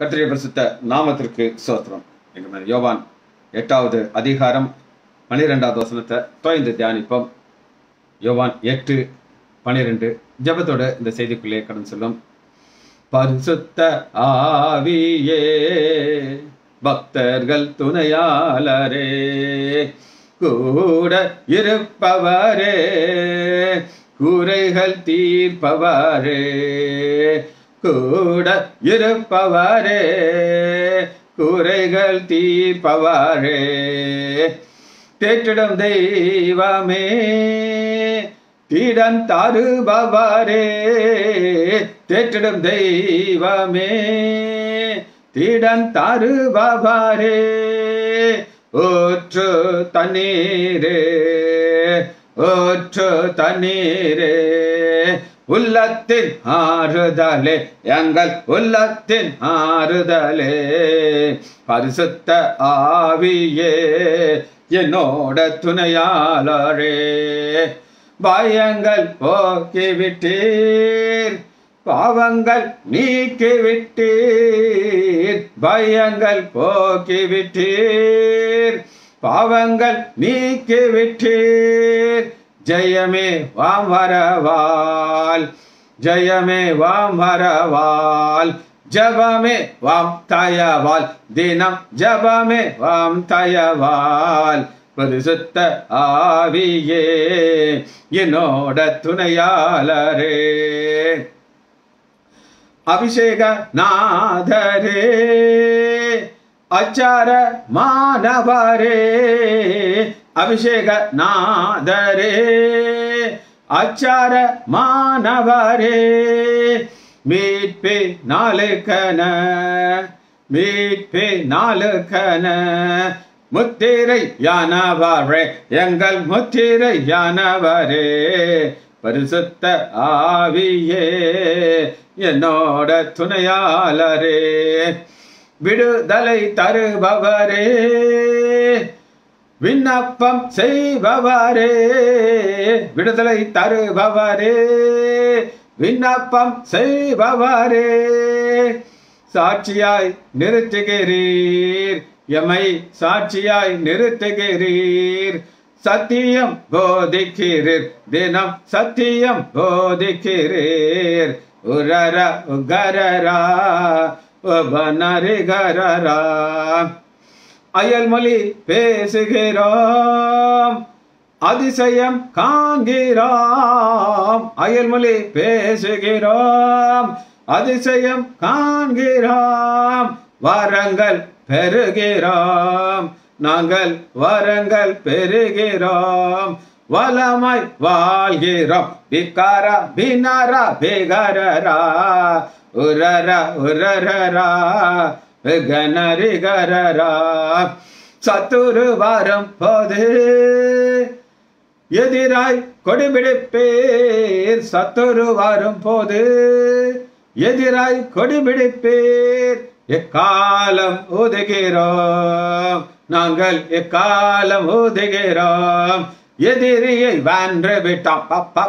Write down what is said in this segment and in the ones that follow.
கர்த்தருடைய பரிசுத்த நாமத்திற்கு சோத்திரம் எங்கள் யோவான் எட்டாவது அதிகாரம் பனிரெண்டாவது வசனத்தை தொய்ந்து தியானிப்போம் யோவான் எட்டு பனிரெண்டு ஜெபத்தோட இந்த செய்திக்குள்ளே கடன் செல்லும் பரிசுத்த ஆவியே பக்தர்கள் துணையாளரே கூட இருப்பவரே குறைகள் தீர்ப்பவரே கூட இருப்பவரே குறைகள் தீர்ப்பவரே தேற்றிடும் தெய்வமே தீடன் தருபவரே தேற்றிடும் தெய்வமே தீடன் தருபவரே ஊற்று தண்ணீரே ஊற்று தண்ணீரே உள்ளத்தின் ஆறுதலே எங்கள் உள்ளத்தின் ஆறுதலே பரிசுத்த ஆவியே என்னோட துணையாளரே பயங்கள் போக்கிவிட்டீர் பாவங்கள் நீக்கிவிட்டீர் பயங்கள் போக்கிவிட்டீர் பாவங்கள் நீக்கிவிட்டீர் ஜெயமே வாம் வரவால் ஜெயமே வாம் வரவால் ஜபமே வாம் தயவால் தினம் ஜபமே வாம் தயவால் பரிசுத்த ஆவியே என்னோட துணையாளரே அபிஷேக நாதரே அச்சார மாணவரே அபிஷேக நாதரே அச்சார மாணவரே மீட்பே நாளுக்கன மீட்பே நாளுக்கன முத்திரை யானவரே எங்கள் முத்திரை யானவரே பரிசுத்த ஆவியே என்னோட துணையாளரே விடுதலை தருபவரே விண்ணப்பம் செய்பவரே விடுதலை தருபவரே விண்ணப்பம் செய்பவரே சாட்சியாய் நிறுத்துகிறீர் எமை சாட்சியாய் நிறுத்துகிறீர் சத்தியம் போதிக்கிறீர் தினம் சத்தியம் போதிக்கிறீர் உரர உகரரா உபனரிகரரா அயல்மொழி பேசுகிறோம் அதிசயம் காண்கிறோம் அயல்மொழி பேசுகிறோம் அதிசயம் காண்கிறோம் வரங்கள் பெறுகிறோம் நாங்கள் வரங்கள் பெறுகிறோம் வளமாய் வாழ்கிறோம் விக்காரா பினாரா பிகரரா உரரா உரரரா கனரிகரரா சத்துரு வரும் போது எதிராய் கொடிபிடிப்பேர் சத்துரு வரும் போது எதிராய் கொடிபிடிப்பேர் எக்காலம் ஊதுகிறோம் நாங்கள் எக்காலம் ஊதுகிறோம் எதிரியை வென்று விட்டோம்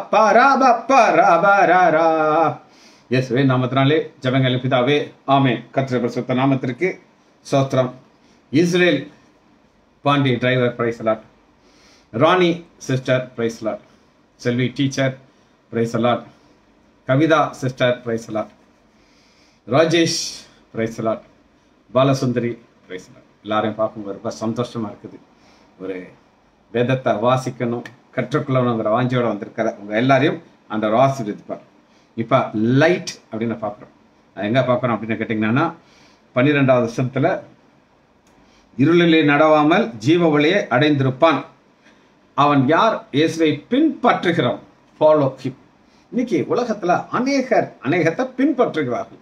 பப்பரா இயேசுவே நாமத்தினாலே ஜபங்கள் பிதாவே ஆமே கத்திர பிரசுத்த நாமத்திற்கு சோத்திரம் Israel Pandi driver praise the Lord Rani sister praise the Lord Selvi teacher praise the Lord Kavitha sister praise the Lord Rajesh praise the Lord Balasundari praise the Lord எல்லாரையும் பார்க்கும்போது ரொம்ப சந்தோஷமா இருக்குது ஒரு வேதத்தை வாசிக்கணும் கற்றுக்கொள்ளணுங்கிற வாஞ்சியோட வந்திருக்கிற உங்க எல்லாரையும் அந்த ஆசீர்வதிப்பார் இப்போ லைட் அப்படின்னு பார்க்குறோம் எங்கே பார்க்குறோம் அப்படின்னு கேட்டிங்கன்னா பன்னிரெண்டாவது வருஷத்தில் இருளிலே நடவாமல் ஜீவ வழியை அடைந்திருப்பான் அவன் யார் இயேசுவை பின்பற்றுகிறான் ஃபாலோ ஹிம் இன்னைக்கு உலகத்தில் அநேகர் அநேகத்தை பின்பற்றுகிறார்கள்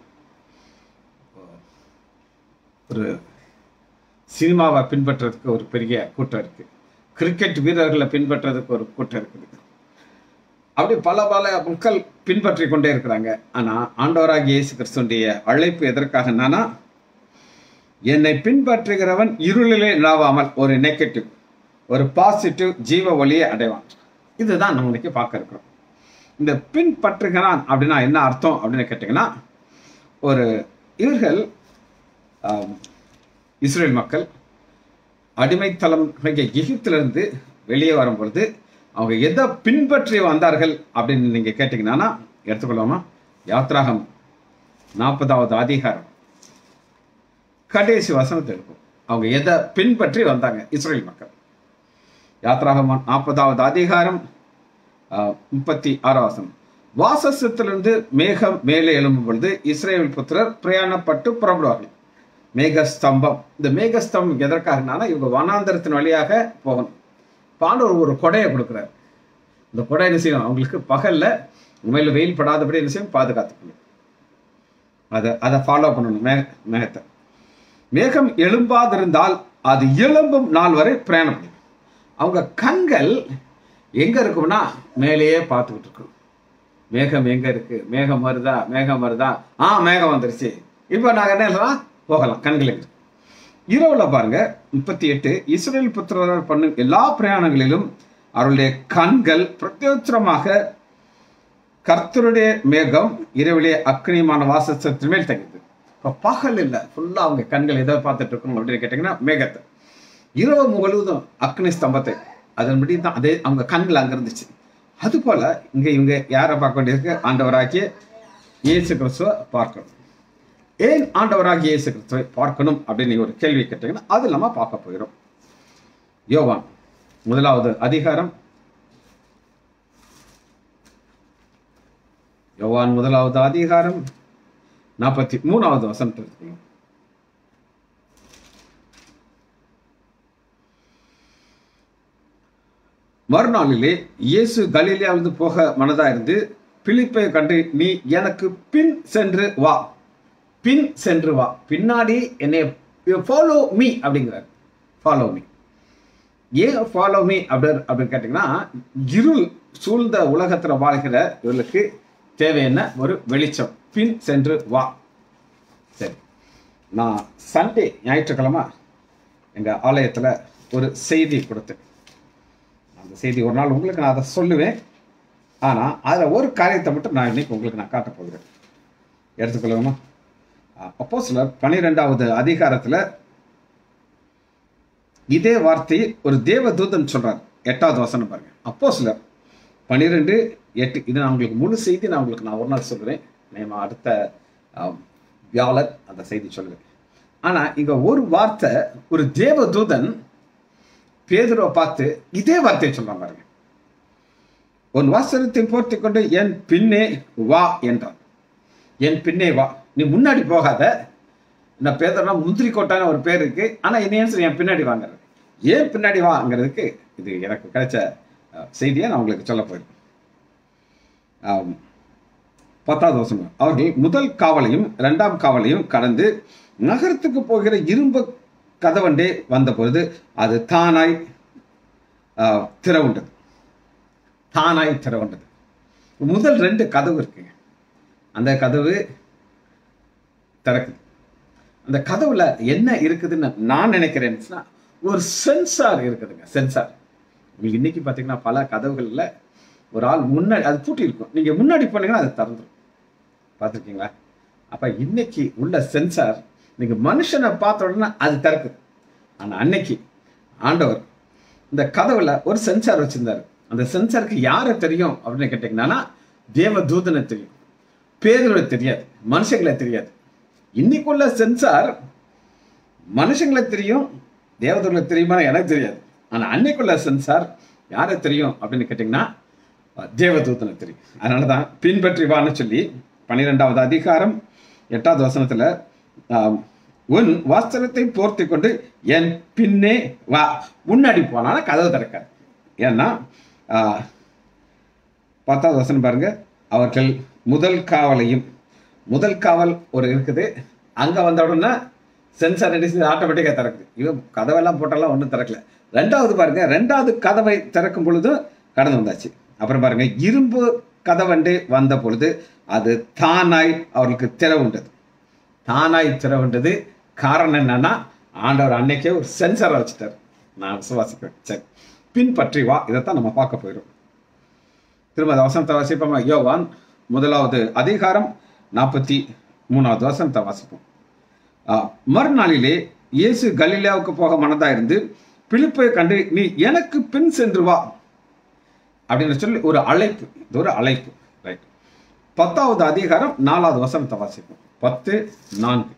ஒரு சினிமாவை பின்பற்றுறதுக்கு ஒரு பெரிய கூட்டம் இருக்கு கிரிக்கெட் வீரர்களை பின்பற்றுறதுக்கு ஒரு கூட்டம் இருக்குது அப்படி பல பல மக்கள் பின்பற்றி கொண்டே இருக்கிறாங்க ஆனா ஆண்டவராகிய இயேசு கிறிஸ்துடைய அழைப்பு எதற்காக என்னன்னா என்னை பின்பற்றுகிறவன் இருளிலே நிலவாமல் ஒரு நெகட்டிவ் ஒரு பாசிட்டிவ் ஜீவ ஒளியை அடைவான் இதுதான் நம்ம இன்னைக்கு பார்க்க இருக்கிறோம் இந்த பின்பற்றுகிறான் அப்படின்னா என்ன அர்த்தம் அப்படின்னு கேட்டிங்கன்னா ஒரு இவர்கள் ஆம், இஸ்ரேல் மக்கள் அடிமைத்தளம் மிக எகிப்திலிருந்து வெளியே வரும்பொழுது அவங்க எதை பின்பற்றி வந்தார்கள் அப்படின்னு நீங்க கேட்டீங்கன்னா எடுத்துக்கொள்ளாமா யாத்ராகம் நாற்பதாவது அதிகாரம் கடைசி வசனத்தை இருக்கும் அவங்க எதை பின்பற்றி வந்தாங்க இஸ்ரேல் மக்கள் யாத்ராகம் நாற்பதாவது அதிகாரம் ஆஹ், முப்பத்தி ஆறாம் வசனம் வாசஸ்தத்திலிருந்து மேகம் மேலே எழும்பும் பொழுது இஸ்ரேல் புத்திரர் பிரயாணப்பட்டு புறப்படுவார்கள் மேகஸ்தம்பம் இந்த மேகஸ்தம்பம் எதற்காகனா இவங்க வனாந்தரத்தின் வழியாக போகணும் பாண்டவர் ஒரு கொடையை கொடுக்குறாரு இந்த கொடை என்ன செய்யும் அவங்களுக்கு பகல்ல உண்மையில வெயில் படாதபடி என்ன செய்யும் பாதுகாத்துக்கணும் அதை அதை ஃபாலோ பண்ணணும் மே மேகத்தை மேகம் எழும்பாதிருந்தால் அது எழும்பும் நாள் வரை பிரயாணம் பண்ணும் அவங்க கண்கள் எங்க இருக்கும்னா மேலேயே பார்த்துக்கிட்டு இருக்கும் மேகம் எங்க இருக்கு மேகம் வருதா மேகம் வருதா ஆ மேகம் வந்துருச்சு இப்போ நாங்கள் என்ன சொல்லலாம் போகலாம் கண்களுக்கு இரவுல பாருங்க முப்பத்தி எட்டு இஸ்ரேல் புத்திரர் பண்ணும் எல்லா பிரயாணங்களிலும் அவருடைய கண்கள் பிரத்யோத்திரமாக கர்த்தருடைய மேகம் இரவிலே அக்னிமான வாசத்தின் மேல் தங்கிது இப்போ பகல் இல்லை ஃபுல்லாக அவங்க கண்கள் எதை பார்த்துட்டு இருக்கணும் அப்படின்னு கேட்டிங்கன்னா மேகத்தை இரவு முழுவதும் அக்னி ஸ்தம்பத்தை அதன்படி தான் அதே அவங்க கண்கள் அங்கே இருந்துச்சு அது போல இங்க இவங்க யாரை பார்க்க வேண்டியிருக்கு ஆண்டவராகிய இயேசு கிறிஸ்துவ பார்க்கணும் ஏன் ஆண்டவராகிய இயேசு கிறிஸ்துவை பார்க்கணும் அப்படின்னு நீங்க ஒரு கேள்வி கேட்டீங்கன்னா அது நம்ம பார்க்க போயிடும் யோவான் முதலாவது அதிகாரம் யோவான் முதலாவது அதிகாரம் நாற்பத்தி மூணாவது வசனத்தில் இருக்கணும் மறுநாளிலே இயேசு கலிலியாவிலிருந்து போக மனதா இருந்து பிலிப்பை கண்டு நீ எனக்கு பின் சென்று வா பின் சென்று வா பின்னாடி என்னை ஃபாலோ மீ அப்படிங்கிறார் ஃபாலோ மீ ஏன் ஃபாலோ மீ அப்படி அப்படின்னு கேட்டிங்கன்னா இருள் சூழ்ந்த உலகத்தில் வாழ்கிற இவர்களுக்கு தேவை என்ன ஒரு வெளிச்சம் பின் சென்று வா சரி நான் சண்டே ஞாயிற்றுக்கிழமை எங்கள் ஆலயத்தில் ஒரு செய்தி கொடுத்தேன் அந்த செய்தி ஒரு நாள் உங்களுக்கு நான் அதை சொல்லுவேன் ஆனால் அதில் ஒரு காரியத்தை மட்டும் நான் இன்னைக்கு உங்களுக்கு நான் காட்டப் போகிறேன் எடுத்துக்கொள்ளுங்கம்மா அப்போ சிலர் பனிரெண்டாவது அதிகாரத்தில் இதே வார்த்தையை ஒரு தேவ தூதன் சொல்றார் எட்டாவது வசனம் பாருங்க அப்போ சிலர் பனிரெண்டு எட்டு இது நான் உங்களுக்கு முழு செய்தி நான் உங்களுக்கு நான் ஒரு நாள் சொல்லுவேன் நம்ம அடுத்த ஆம், வியாழன் அந்த செய்தி சொல்லுவேன் ஆனா இங்க ஒரு வார்த்தை ஒரு தேவ தூதன் பேதுருவை பார்த்து இதே வார்த்தையை சொல்றான் பாருங்க உன் வாசனத்தை போர்த்தி கொண்டு என் பின்னே வா என்றான் என் பின்னே வா நீ முன்னாடி போகாத நான் பேதர்னா முந்திரி கோட்டான ஒரு பேர் இருக்கு ஆனா என்ன சொல்லி என் பின்னாடி வாங்குறது ஏன் பின்னாடி வாங்கிறதுக்கு இது எனக்கு கிடைச்ச அஹ், செய்தியை நான் உங்களுக்கு சொல்ல போயிருக்கேன் ஆம். பத்தாவது வசனம் அவர்கள் முதல் காவலையும் இரண்டாம் காவலையும் கடந்து நகரத்துக்கு போகிற இரும்பு கதவண்டே வந்த பொழுது அது தானாய் ஆஹ், திறவுண்டது தானாய் திறவுண்டது முதல் ரெண்டு கதவு இருக்குங்க அந்த கதவு திறக்குது அந்த கதவுல என்ன இருக்குதுன்னு நான் நினைக்கிறேன்னா ஒரு சென்சார் இருக்குதுங்க சென்சார் உங்களுக்கு இன்னைக்கு பார்த்தீங்கன்னா பல கதவுகள்ல ஒரு ஆள் முன்னாடி அது பூட்டி இருக்கும் நீங்க முன்னாடி போனீங்கன்னா அது திறந்துடும் பார்த்துருக்கீங்களா அப்ப இன்னைக்கு உள்ள சென்சார் நீங்க மனுஷனை பார்த்த உடனே அது திறக்குது ஆனா அன்னைக்கு ஆண்டவர் இந்த கதவுல ஒரு சென்சார் வச்சிருந்தாரு அந்த சென்சாருக்கு யாரை தெரியும் அப்படின்னு கேட்டீங்கன்னா தேவ தூதனை தெரியும் பேர்களை தெரியாது மனுஷங்களை தெரியாது இன்னைக்குள்ள சென்சார் மனுஷங்களை தெரியும் தேவதூர்களை தெரியுமா எனக்கு தெரியாது ஆனா அன்னைக்குள்ள சென்சார் யாரை தெரியும் அப்படின்னு கேட்டிங்கன்னா தேவதூதனை தெரியும் அதனால தான் பின்பற்றி வான்னு சொல்லி பன்னிரெண்டாவது அதிகாரம் எட்டாவது வசனத்துல ஆம், உன் வஸ்திரத்தை போர்த்தி கொண்டு என் பின்னே வா முன்னாடி போனா கதவு திறக்காது ஏன்னா ஆ, பத்தாவது வசனம் பாருங்க அவர்கள் முதல் காவலையும் முதல் காவல் ஒரு இருக்குது அங்க வந்த உடனே சென்சார் அடிச்சு ஆட்டோமேட்டிக்காக திறக்குது இவன் கதவெல்லாம் போட்டெல்லாம் ஒன்றும் திறக்கல ரெண்டாவது பாருங்க ரெண்டாவது கதவை திறக்கும் பொழுது கடந்து வந்தாச்சு அப்புறம் பாருங்க இரும்பு கதவண்டு வந்த பொழுது அது தானாய் அவர்களுக்கு திறவுண்டது தானாய் திறவுண்டது காரணம் என்னன்னா ஆண்டவர் அன்னைக்கே ஒரு சென்சாரை வச்சுட்டார் நான் விசுவாசிக்கிறேன் சரி பின்பற்றி வா இதைத்தான் நம்ம பார்க்க போயிடும் திரும்ப அந்த வசனத்தை வாசிப்போமா யோவான் முதலாவது அதிகாரம் நாற்பத்தி மூணாவது வசனத்தை வாசிப்போம் ஆ, மறுநாளிலே இயேசு கலிலேயாவுக்கு போக மனதா இருந்து பிலிப்பை கண்டு நீ எனக்கு பின் சென்று வா அப்படின்னு சொல்லி ஒரு அழைப்பு இது ஒரு அழைப்பு ரைட் பத்தாவது அதிகாரம் நாலாவது வசனத்தை வாசிப்போம் பத்து நான்கு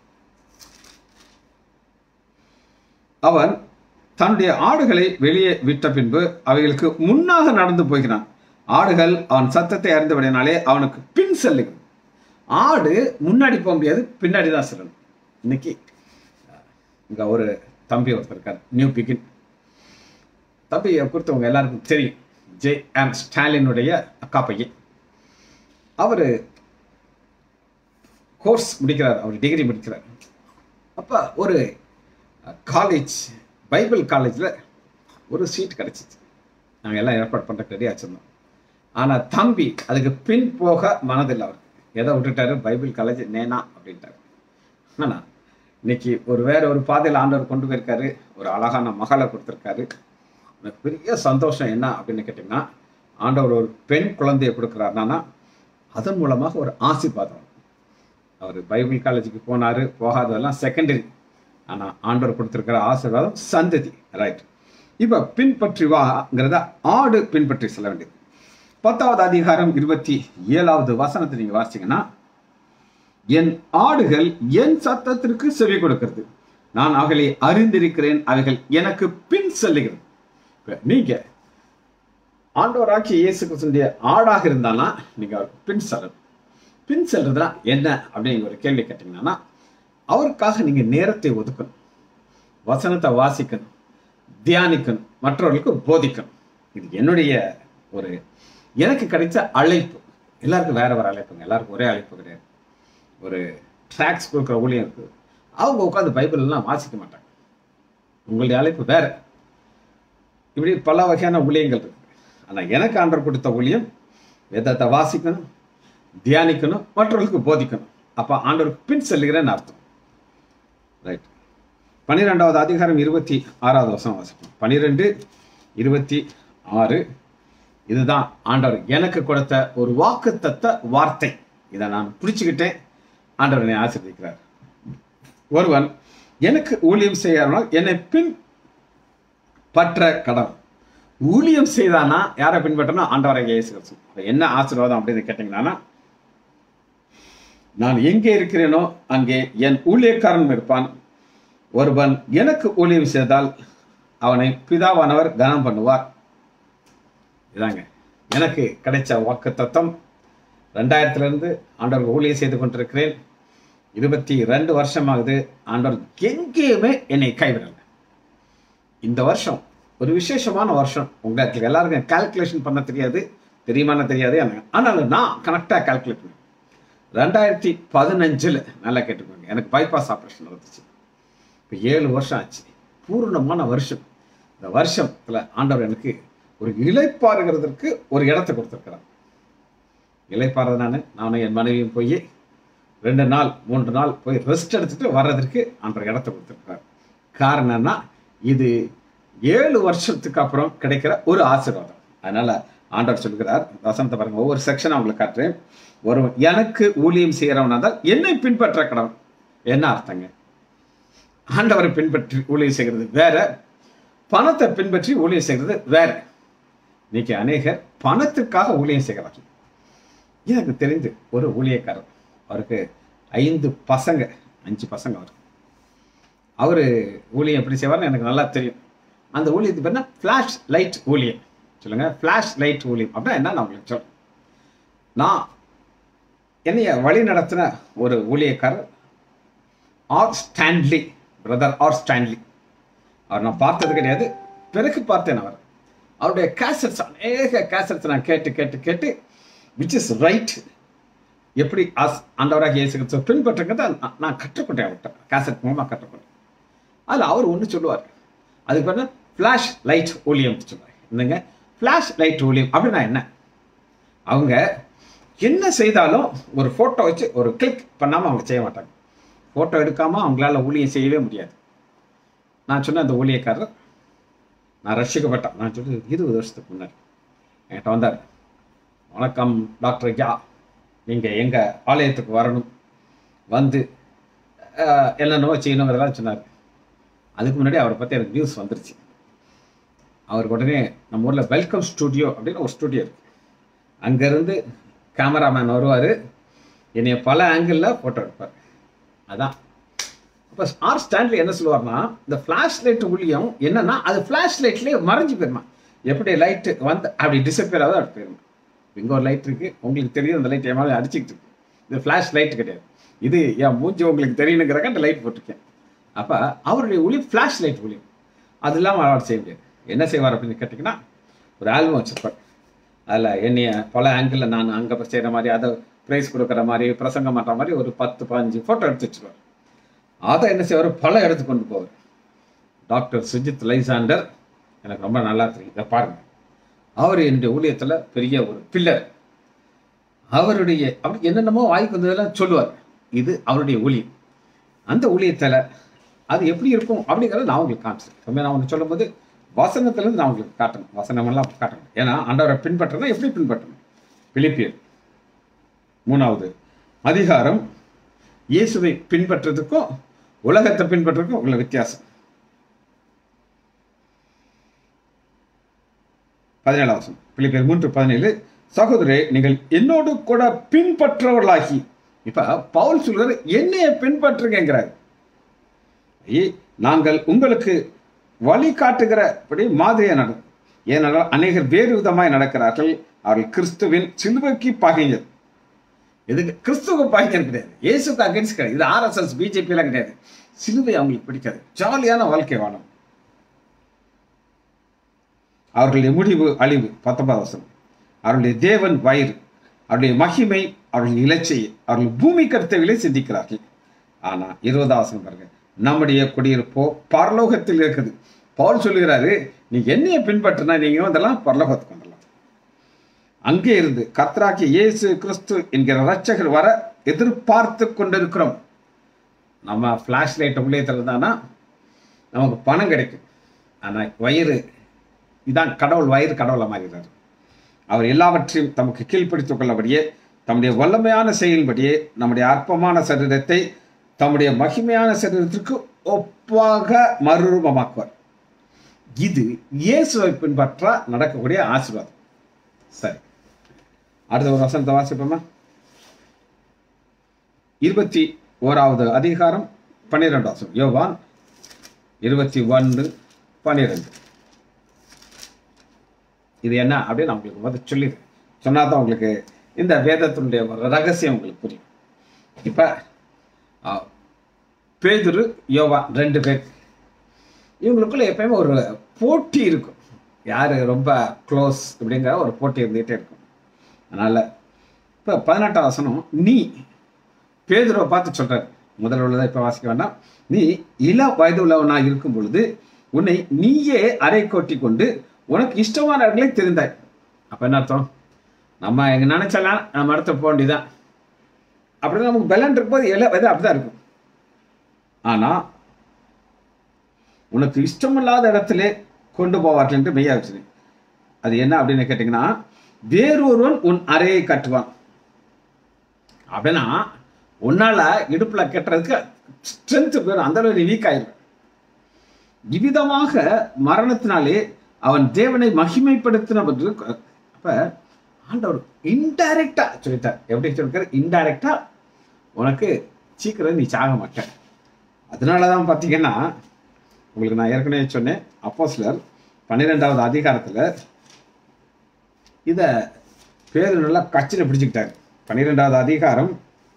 அவன் தன்னுடைய ஆடுகளை வெளியே விட்ட பின்பு அவைகளுக்கு முன்னாக நடந்து போகிறான் ஆடுகள் அவன் சத்தத்தை அறிந்தபடினாலே அவனுக்கு பின் செல்லுகிறது ஆடு முன்னாடி போக முடியாது பின்னாடி தான் செல்லணும் இன்னைக்கு இங்க ஒரு தம்பி ஒருத்தர் இருக்கார் நியூ பிகின் தம்பியை குறித்தவங்க எல்லாருக்கும் தெரியும் ஜே எம் ஸ்டாலினுடைய அக்கா பையன் அவர் கோர்ஸ் முடிக்கிறார் அவர் டிகிரி முடிக்கிறார் அப்போ ஒரு காலேஜ் பைபிள் காலேஜில் ஒரு சீட் கிடச்சிச்சு நாங்கள் எல்லாம் ஏற்பாடு பண்ணுறக்கு ரெடி ஆச்சிருந்தோம் ஆனால் தம்பி அதுக்கு பின் போக மனதில்லை அவருக்கு எதை விட்டுட்டாரு பைபிள் காலேஜ் நேனா அப்படின்ட்டாரு ஆனால் இன்னைக்கு ஒரு வேற ஒரு பாதையில் ஆண்டவர் கொண்டு போயிருக்காரு ஒரு அழகான மகளை கொடுத்துருக்காரு எனக்கு பெரிய சந்தோஷம் என்ன அப்படின்னு கேட்டிங்கன்னா ஆண்டவர் ஒரு பெண் குழந்தையை கொடுக்குறாருனா அதன் மூலமாக ஒரு ஆசீர்வாதம் அவர் பைபிள் காலேஜுக்கு போனார் போகாததெல்லாம் செகண்டரி ஆனால் ஆண்டவர் கொடுத்துருக்கிற ஆசீர்வாதம் சந்ததி ரைட் இப்போ பின்பற்றி வாங்கிறத ஆடு பின்பற்றி செல்ல வேண்டியது பத்தாவது அதிகாரம் இருபத்தி ஏழாவது வசனத்தை நீங்கள் வாசிங்கன்னா என் ஆடுகள் என் சத்தத்திற்கு செவி கொடுக்கிறது நான் அவைகளை அறிந்திருக்கிறேன் அவைகள் எனக்கு பின் செல்லுகிறது இப்ப நீங்க ஆண்டவராக்கி இயேசு கிறிஸ்துடைய ஆடாக இருந்தாலும் நீங்க அவருக்கு பின் செல்லணும் பின் செல்றதுனா என்ன அப்படின்னு ஒரு கேள்வி கேட்டீங்கன்னா அவருக்காக நீங்க நேரத்தை ஒதுக்கணும் வசனத்தை வாசிக்கணும் தியானிக்கணும் மற்றவர்களுக்கு போதிக்கணும் இது என்னுடைய ஒரு எனக்கு கிடைச்ச அழைப்பு எல்லாருக்கும் வேற வேற அழைப்புங்க எல்லாருக்கும் ஒரே அழைப்பு கிடையாது ஒரு ட்ராக்ஸ் கொடுக்குற ஊழியம் இருக்குது அவங்க உட்காந்து பைபிள் எல்லாம் வாசிக்க மாட்டாங்க உங்களுடைய அழைப்பு வேற இப்படி பல வகையான ஊழியங்கள் இருக்கு ஆனால் எனக்கு ஆண்டர் கொடுத்த ஊழியம் வேதத்தை வாசிக்கணும் தியானிக்கணும் மற்றவர்களுக்கு போதிக்கணும் அப்போ ஆண்டவருக்கு பின் செல்லுகிறேன்னு அர்த்தம் ரைட் பன்னிரெண்டாவது அதிகாரம் இருபத்தி ஆறாவது வருஷம் வாசிப்போம் பன்னிரெண்டு இருபத்தி ஆறு இதுதான் ஆண்டவர் எனக்கு கொடுத்த ஒரு வாக்குத்தத்த வார்த்தை இதை நான் பிடிச்சுக்கிட்டேன் ஆண்டவர் என்னை ஆசீர்வதிக்கிறார் ஒருவன் எனக்கு ஊழியம் செய்யறனால் என்னை பின் பற்ற கடன் ஊழியம் செய்தானா யாரை பின்பற்றணும் ஆண்டவரை இயேசு கிறிஸ்து. அப்ப என்ன ஆசீர்வாதம் அப்படின்னு கேட்டீங்கன்னா நான் எங்கே இருக்கிறேனோ அங்கே என் ஊழியக்காரன் இருப்பான் ஒருவன் எனக்கு ஊழியம் செய்தால் அவனை பிதாவானவர் கனம் பண்ணுவார் இதாங்க எனக்கு கிடைச்ச வாக்கு தத்தம் ரெண்டாயிரத்துலேருந்து ஆண்டவர் ஊழியம் செய்து கொண்டிருக்கிறேன் இருபத்தி ரெண்டு வருஷமாகுது ஆண்டவர் எங்கேயுமே என்னை கைவிடலை இந்த வருஷம் ஒரு விசேஷமான வருஷம் உங்களுக்கு எல்லாருக்கும் கால்குலேஷன் பண்ண தெரியாது தெரியுமான்னு தெரியாது எனக்கு ஆனாலும் நான் கரெக்டாக கால்குலேட் பண்ணேன் ரெண்டாயிரத்தி பதினஞ்சில் நல்லா கேட்டுக்கோங்க எனக்கு பைபாஸ் ஆப்ரேஷன் நடந்துச்சு இப்போ ஏழு வருஷம் ஆச்சு பூர்ணமான வருஷம் இந்த வருஷத்தில் ஆண்டவர் எனக்கு ஒரு இலைப்பாறுகிறதுக்கு ஒரு இடத்த கொடுத்துருக்கிறார் இலைப்பாறது நான் நானும் என் மனைவியும் போய் ரெண்டு நாள் மூன்று நாள் போய் ரெஸ்ட் எடுத்துட்டு வர்றதுக்கு ஆண்டவர் இடத்த கொடுத்துருக்கிறார் காரணம் என்ன இது ஏழு வருஷத்துக்கு அப்புறம் கிடைக்கிற ஒரு ஆசீர்வாதம் அதனால ஆண்டவர் சொல்கிறார் வசனத்தை பாருங்க ஒவ்வொரு செக்ஷன் உங்களுக்கு காட்டுறேன் ஒரு எனக்கு ஊழியம் செய்கிறவனா தான் என்னை பின்பற்ற கடவுள் என்ன அர்த்தங்க ஆண்டவரை பின்பற்றி ஊழியம் செய்கிறது வேற பணத்தை பின்பற்றி ஊழியம் செய்கிறது வேற இன்னைக்கு அநேகர் பணத்துக்காக ஊழியம் செய்கிறார்கள் எனக்கு தெரிந்து ஒரு ஊழியக்காரர் அவருக்கு ஐந்து பசங்க அஞ்சு பசங்க அவருக்கு அவர் ஊழியம் எப்படி செய்வார்னு எனக்கு நல்லா தெரியும் அந்த ஊழியத்துக்கு பேர் என்ன ஃப்ளாஷ் லைட் ஊழியம் சொல்லுங்க ஃப்ளாஷ் லைட் ஊழியம் அப்படின்னா என்ன நான் உங்களுக்கு சொல்றேன் நான் என்னைய வழி நடத்தின ஒரு ஊழியக்காரர் R Stanley brother R Stanley அவர் நான் பார்த்தது கிடையாது பிறகு பார்த்தேன் அவர் அவருடைய கேசட்ஸ் அநேக கேசட்ஸ் நான் கேட்டு கேட்டு கேட்டு விச் இஸ் ரைட் எப்படி அஸ் ஆண்டவராக இயேசு கிறிஸ்துவ பின்பற்றுங்கிறத நான் நான் கற்றுக்கொண்டேன் அவர்கிட்ட கேசட் மூலமாக கற்றுக்கொண்டேன் அதில் அவர் ஒன்று சொல்லுவார் அதுக்கு பேர் ஃப்ளாஷ் லைட் ஊழியம் சொல்லுவார் என்னங்க ஃப்ளாஷ் லைட் ஊழியம் அப்படின்னா என்ன அவங்க என்ன செய்தாலும் ஒரு ஃபோட்டோ வச்சு ஒரு கிளிக் பண்ணாமல் அவங்க செய்ய மாட்டாங்க ஃபோட்டோ எடுக்காமல் அவங்களால ஊழியம் செய்யவே முடியாது நான் சொன்ன அந்த ஊழியக்காரர் நான் ரசிக்கப்பட்டேன் நான் சொல்லி இருபது வருஷத்துக்கு முன்னாடி என்கிட்ட வந்தார் வணக்கம் டாக்டர் யா நீங்கள் எங்கள் ஆலயத்துக்கு வரணும் வந்து அஹ், என்னென்னவோ செய்யணுங்கிறதெல்லாம் சொன்னார் அதுக்கு முன்னாடி அவரை பற்றி எனக்கு நியூஸ் வந்துருச்சு அவருக்கு உடனே நம்ம ஊரில் வெல்கம் ஸ்டுடியோ அப்படின்னு ஒரு ஸ்டுடியோ இருக்கு அங்கேருந்து கேமராமேன் வருவார் என்னைய பல ஆங்கிளில் ஃபோட்டோ எடுப்பார் அதான் அப்போ ஆர் ஸ்டான்லி என்ன சொல்லுவார்னா இந்த ஃப்ளாஷ் லைட் ஒளியும் என்னன்னா அது ஃப்ளாஷ் லைட்லேயே மறைஞ்சு போயிருமா எப்படி லைட்டு வந்து அப்படி டிசப்பியர் ஆகுது அப்படி போயிருமா இங்கே ஒரு லைட் இருக்கு உங்களுக்கு தெரியும் அந்த லைட் என் மேலே அடிச்சுக்கிட்டு இருக்கு இது ஃப்ளாஷ் லைட் கிடையாது இது என் மூஞ்சி உங்களுக்கு தெரியணுங்கிறக்க அந்த லைட் போட்டிருக்கேன் அப்போ அவருடைய ஒளி ஃப்ளாஷ் லைட் ஒளி அது இல்லாமல் அவர் செய்ய முடியாது என்ன செய்வார் அப்படின்னு கேட்டிங்கன்னா ஒரு ஆல்பம் வச்சிருப்பார் அதில் என்னைய பல ஆங்கிளில் நான் அங்கே செய்கிற மாதிரி அதை ப்ரைஸ் கொடுக்குற மாதிரி பிரசங்கம் பண்ணுற மாதிரி ஒரு பத்து பதினஞ்சு ஃபோட்டோ எடுத்து வச்சிருவார் அதை என்ன செய்வார் பல இடத்துக்கு கொண்டு போவார் டாக்டர் சுஜித் லைசாண்டர் எனக்கு ரொம்ப நல்லா தெரியும் இதை பாருங்க அவர் என்னுடைய ஊழியத்தில் பெரிய ஒரு பில்லர் அவருடைய அவர் என்னென்னமோ வாய்க்கு வந்ததெல்லாம் சொல்லுவார் இது அவருடைய ஊழியம் அந்த ஊழியத்தில் அது எப்படி இருக்கும் அப்படிங்கிறத நான் உங்களுக்கு காமிச்சிருக்கேன் நான் ஒன்று சொல்லும்போது வசனத்துலேருந்து நான் உங்களுக்கு காட்டணும் வசனமெல்லாம் காட்டணும் ஏன்னா ஆண்டவரை பின்பற்றணும் எப்படி பின்பற்றணும் பிலிப்பியர் மூணாவது அதிகாரம் இயேசுவை பின்பற்றதுக்கும் உலகத்தை பின்பற்றதுக்கும் உள்ள வித்தியாசம் பதினேழாம் வசனம் பிலிப்பியர் மூன்று பதினேழு சகோதரே நீங்கள் என்னோடு கூட பின்பற்றவர்களாகி இப்ப பவுல் சொல்றாரு என்னைய பின்பற்றுங்கிறார் ஐயே, நாங்கள் உங்களுக்கு வழி காட்டுகிறபடி மாதிரியா நட ஏனென்றால் அநேகர் வேறு விதமாய் நடக்கிறார்கள் அவர்கள் கிறிஸ்துவின் சிலுவைக்கு பகைஞர் இதுக்கு கிறிஸ்துவ பகைஞர் கிடையாது இயேசுக்கு அகேன்ஸ்ட் கிடையாது இது ஆர்எஸ்எஸ் பிஜேபி எல்லாம் கிடையாது சிலுவை அவங்களுக்கு பிடிக்காது ஜாலியான வாழ்க்கை வாழும் அவர்களுடைய முடிவு அழிவு பத்தொன்பது வசனம் அவருடைய தேவன் வயிறு அவருடைய மகிமை அவர்கள் இலச்சையை அவர்கள் பூமி கருத்தவிலே சிந்திக்கிறார்கள் ஆனா இருபதாம் வசனம் பாருங்க நம்முடைய குடியிருப்போ பரலோகத்தில் இருக்குது பவுல் சொல்லுகிறாரு நீ என்னைய பின்பற்றினா நீங்க வந்தெல்லாம் பரலோகத்துக்கு வந்துடலாம் அங்கே இருந்து கர்த்தராகிய இயேசு கிறிஸ்து என்கிற ரட்சகர் வர எதிர்பார்த்து கொண்டிருக்கிறோம் நம்ம ஃப்ளாஷ் லைட் உள்ளியத்தில் இருந்தானா நமக்கு பணம் கிடைக்கும் ஆனால் வயிறு இதான் கடவுள் வயிறு கடவுளை மாறுகிறார் அவர் எல்லாவற்றையும் தமக்கு கீழ்ப்படுத்திக் கொள்ளபடியே தம்முடைய வல்லமையான செயலின்படியே நம்முடைய அற்பமான சரீரத்தை தம்முடைய மகிமையான சரீரத்திற்கு ஒப்பாக மறுரூபமாக்குவார் இது இயேசுவை பின்பற்ற நடக்கக்கூடிய ஆசீர்வாதம் சரி அடுத்த ஒரு வசனத்தை வாசிப்போமா இருபத்தி ஓராவது அதிகாரம் பன்னிரெண்டு வசனம் யோவான் இருபத்தி ஒன்று பன்னிரெண்டு இது என்ன அப்படின்னு நான் உங்களுக்கு முதல்ல சொல்லிடுறேன் சொன்னா தான் உங்களுக்கு இந்த வேதத்தினுடைய ஒரு ரகசியம் உங்களுக்கு புரியும் இப்போ பேதுரு யோவா ரெண்டு பேர் இவங்களுக்குள்ள எப்பயுமே ஒரு போட்டி இருக்கும் யார் ரொம்ப க்ளோஸ் அப்படிங்கிற ஒரு போட்டி இருந்துகிட்டே இருக்கும் அதனால் இப்போ பதினெட்டாம் வசனம் நீ பேதுருவை பார்த்து சொல்கிறார் முதல்ல உள்ளதை இப்போ வாசிக்க வேண்டாம் நீ இள வயது உள்ளவனாக இருக்கும் பொழுது உன்னை நீயே அரை கொட்டி கொண்டு உனக்கு இஷ்டமானவர்களை தெரிந்தாய் அப்போ என்ன அர்த்தம் நம்ம எங்க நினைச்சலாம் நம்ம அடுத்த போக வேண்டியதான் அப்படிதான் நமக்கு பலன் இருக்கும்போது இள வயது அப்படிதான் இருக்கும் ஆனா உனக்கு இஷ்டமில்லாத இடத்துல கொண்டு போவார்கள் என்று மெய்யா வச்சு அது என்ன அப்படின்னு கேட்டிங்கன்னா வேறொருவன் உன் அறையை கட்டுவான் அப்படின்னா உன்னால இடுப்புல கட்டுறதுக்கு ஸ்ட்ரென்த் போயிடும் அந்த அளவு நீ வீக் ஆயிரும் இவ்விதமாக மரணத்தினாலே அவன் தேவனை மகிமைப்படுத்தின என்று அப்ப ஆண்டவர் இன்டைரக்டா சொல்லிட்டார் எப்படி சொல்லிருக்காரு இன்டைரக்டா உனக்கு சீக்கிரம் நீ சாக மாட்ட அதனாலதான் பார்த்தீங்கன்னா உங்களுக்கு நான் ஏற்கனவே சொன்னேன் அப்போ சிலர் பன்னிரெண்டாவது அதிகாரத்தில் இதை பேர் நல்லா கச்சில் பிடிச்சுக்கிட்டாரு பன்னிரெண்டாவது அதிகாரம்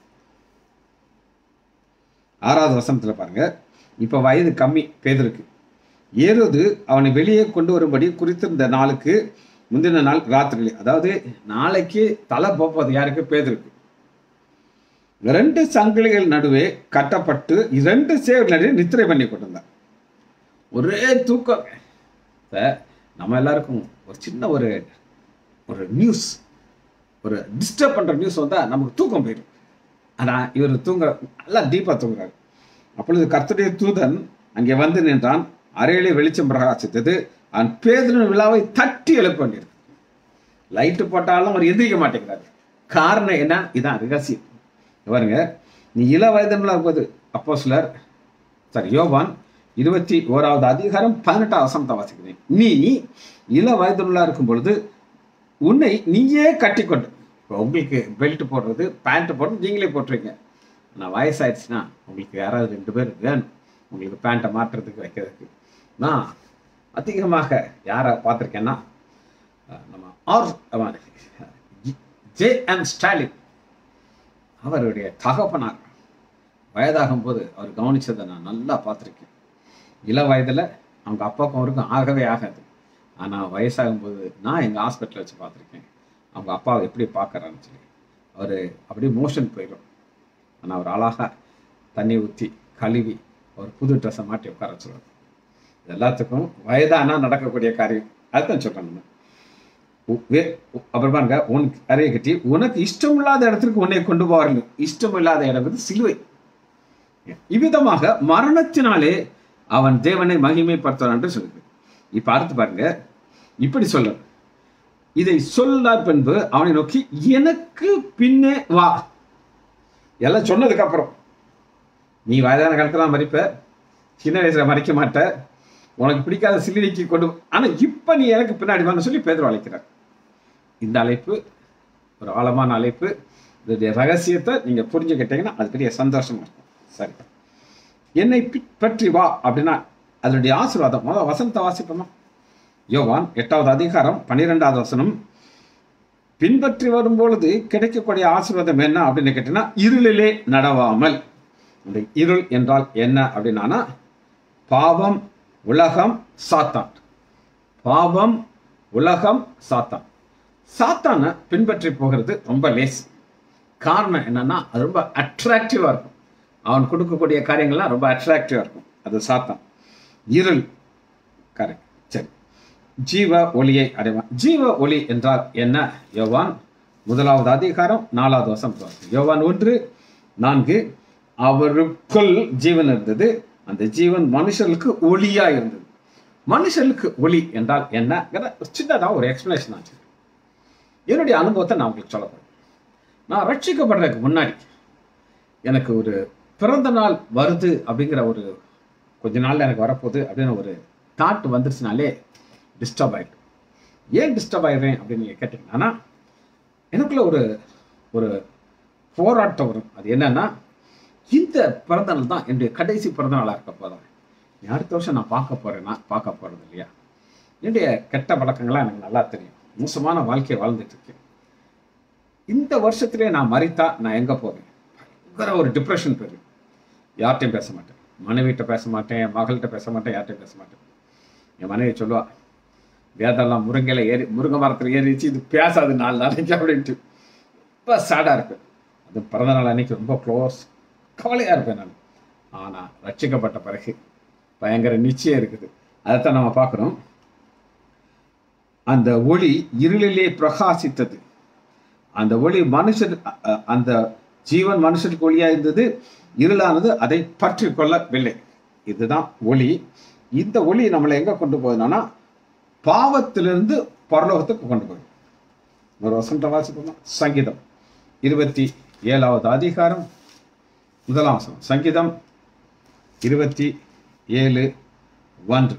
ஆறாவது வசனத்தில் பாருங்க இப்போ வயது கம்மி பேதருக்கு ஏறுது அவனை வெளியே கொண்டு வரும்படி குறித்திருந்த நாளுக்கு முந்தின நாள் ராத்திரிலே அதாவது நாளைக்கு தலை போப்பது யாருக்கு பேதருக்கு ரெண்டு சங்கிலிகள் நடுவே கட்டப்பட்டு இரண்டு சேவல் நடுவே நித்திரை பண்ணி கொண்டிருந்தான் ஒரே தூக்கம் இப்ப நம்ம எல்லாருக்கும் ஒரு சின்ன ஒரு ஒரு நியூஸ் ஒரு டிஸ்டர்ப் பண்ற நியூஸ் வந்தா நமக்கு தூக்கம் போயிடும் ஆனா இவர் தூங்க நல்லா டீப்பா தூங்குறாரு அப்பொழுது கர்த்தருடைய தூதன் அங்கே வந்து நின்றான் அறையிலே வெளிச்சம் பிரகாசித்தது அவன் பேதலின் விழாவை தட்டி எழுப்ப வேண்டியிருக்கு லைட்டு போட்டாலும் அவர் எந்திரிக்க மாட்டேங்கிறாரு காரணம் என்ன இதான் ரகசியம் பாருங்க நீ இள வயதுல போது அப்போ சிலர் சாரி யோவான் இருபத்தி ஓராவது அதிகாரம் பதினெட்டாம் வசனத்தை வாசிக்கிறேன் நீ இள வயதுள்ளா இருக்கும் பொழுது உன்னை நீயே கட்டிக்கொண்டு இப்போ உங்களுக்கு பெல்ட் போடுறது பேண்ட் போடுறது நீங்களே போட்டுருவீங்க நான் வயசாயிடுச்சுன்னா உங்களுக்கு யாராவது ரெண்டு பேர் வேணும் உங்களுக்கு பேண்ட்டை மாற்றுறதுக்கு வைக்கிறதுக்கு நான் அதிகமாக யாரை பார்த்துருக்கேன்னா அஹ், நம்ம ஆர் ஜே எம் ஸ்டாலின் அவருடைய தகப்பனார் வயதாகும் போது அவர் கவனிச்சதை நான் நல்லா பார்த்துருக்கேன் இள வயதில் அவங்க அப்பாவுக்கும் அவருக்கும் ஆகவே ஆகாது ஆனால் வயசாகும் போது நான் எங்கள் ஹாஸ்பிட்டலில் வச்சு பார்த்துருக்கேன் அவங்க அப்பாவை எப்படி பார்க்கறான்னு சொல்லி அவர் அப்படியே மோஷன் போயிடும் ஆனால் அவர் அழகாக தண்ணி ஊற்றி கழுவி அவர் புது ட்ரெஸ்ஸை மாட்டி உட்கார சொல்லுவார் இது எல்லாத்துக்கும் வயதானா நடக்கக்கூடிய காரியம் அதுதான் சொல்கிறேன் நம்ம உ- வே- உ- அப்புறம் பாருங்க உனக்கு அறைய கட்டி உனக்கு இஷ்டம் இல்லாத இடத்திற்கு உன்னை கொண்டு போவார்கள் இஷ்டம் இல்லாத இடம் வந்து சிலுவை இவ்விதமாக மரணத்தினாலே அவன் தேவனை மகிமைப்படுத்துவான் என்று சொல்லுது இப்ப அடுத்து பாருங்க இப்படி சொல்ற இதை சொல்லார் பின்பு அவனை நோக்கி எனக்கு பின்னே வா எல்லாம் சொன்னதுக்கு அப்புறம் நீ வயதான காலத்துல மறிப்ப சின்ன வயசுல மறிக்க மாட்ட உனக்கு பிடிக்காத சிலுவைக்கு கொண்டு ஆனா இப்ப நீ எனக்கு பின்னாடி வான்னு சொல்லி பேதர் அழைக்கிறார் இந்த அழைப்பு ஒரு ஆழமான அழைப்பு இதோடைய ரகசியத்தை நீங்க புரிஞ்சுக்கிட்டீங்கன்னா அது பெரிய சந்தோஷமா இருக்கும் சரி என்னை பி- பற்றி வா அப்படின்னா அதனுடைய ஆசீர்வாதம் முதல் வசனத்தை வாசிப்போமா யோவான் எட்டாவது அதிகாரம் பன்னிரெண்டாவது வசனம் பின்பற்றி வரும்பொழுது கிடைக்கக்கூடிய ஆசீர்வாதம் என்ன அப்படின்னு கேட்டீங்கன்னா இருளிலே நடவாமல் இந்த இருள் என்றால் என்ன அப்படின்னா பாவம் உலகம் சாத்தான் பாவம் உலகம் சாத்தான் சாத்தானை பின்பற்றி போகிறது ரொம்ப லேஸ் காரணம் என்னன்னா அது ரொம்ப அட்ராக்டிவா இருக்கும் அவன் கொடுக்கக்கூடிய காரியங்கள்லாம் ரொம்ப அட்ராக்டிவா இருக்கும் அது சாத்தான் இருள் கரெக்ட் சரி ஜீவ ஒளியை அடைவான் ஜீவ ஒளி என்றால் என்ன யோவான் முதலாவது அதிகாரம் நாலாவது வருஷம் யோவான் ஒன்று நான்கு அவருக்குள் ஜீவன் இருந்தது அந்த ஜீவன் மனுஷர்களுக்கு ஒளியா இருந்தது மனுஷர்களுக்கு ஒளி என்றால் என்னங்கிற சின்னதாக ஒரு எக்ஸ்பிளேஷன் ஆச்சு என்னுடைய அனுபவத்தை நான் உங்களுக்கு சொல்ல போறேன் நான் ரட்சிக்கப்படுறதுக்கு முன்னாடி எனக்கு ஒரு பிறந்த நாள் வருது அப்படிங்கிற ஒரு கொஞ்ச நாள்ல எனக்கு வரப்போகுது அப்படின்னு ஒரு தாட் வந்துருச்சுனாலே டிஸ்டர்ப் ஆயிடும் ஏன் டிஸ்டர்ப் ஆயிடுறேன் அப்படின்னு நீங்கள் கேட்டிங்கன்னா எனக்குள்ள ஒரு ஒரு போராட்டம் வரும் அது என்னன்னா இந்த பிறந்த நாள் தான் என்னுடைய கடைசி பிறந்த நாளாக இருக்க போதும் அடுத்த வருஷம் நான் பார்க்க போறேன்னா பார்க்க போறது இல்லையா என்னுடைய கெட்ட பழக்கங்கள்லாம் எனக்கு நல்லா தெரியும் மோசமான வாழ்க்கையை வாழ்ந்துட்டு இருக்கேன் இந்த வருஷத்திலே நான் மறித்தா நான் எங்க போவேன் பயங்கர ஒரு டிப்ரெஷன் போயிடும் யார்கிட்டையும் பேச மாட்டேன் மனைவிட்ட பேச மாட்டேன் என் மகள்கிட்ட பேச மாட்டேன் யார்கிட்டையும் பேச மாட்டேன் என் மனைவி சொல்லுவா வேதெல்லாம் முருங்கையில ஏறி முருங்கை மரத்தில் ஏறிச்சு இது பேசாது நாலு நாளைக்கு அப்படின்ட்டு ரொம்ப சேடாக இருப்பேன் அது பிறந்த நாள் அன்னைக்கு ரொம்ப க்ளோஸ் கவலையாக இருப்பேன் நான் ஆனால் ரட்சிக்கப்பட்ட பிறகு பயங்கர நிச்சயம் இருக்குது அதைத்தான் நம்ம பார்க்குறோம் அந்த ஒளி இருளிலே பிரகாசித்தது அந்த ஒளி மனுஷன் அ- அ- அந்த ஜீவன் மனுஷனுக்கு ஒளியா இருந்தது இருளானது அதை பற்றி கொள்ளவில்லை இதுதான் ஒளி இந்த ஒளி நம்மளை எங்க கொண்டு போகுதுன்னா பாவத்திலிருந்து பரலோகத்துக்கு கொண்டு போகுது ஒரு வசனத்தை வாசிப்போமா சங்கீதம் இருபத்தி ஏழாவது அதிகாரம் முதலாம் வசனம் சங்கீதம் இருபத்தி ஏழு ஒன்று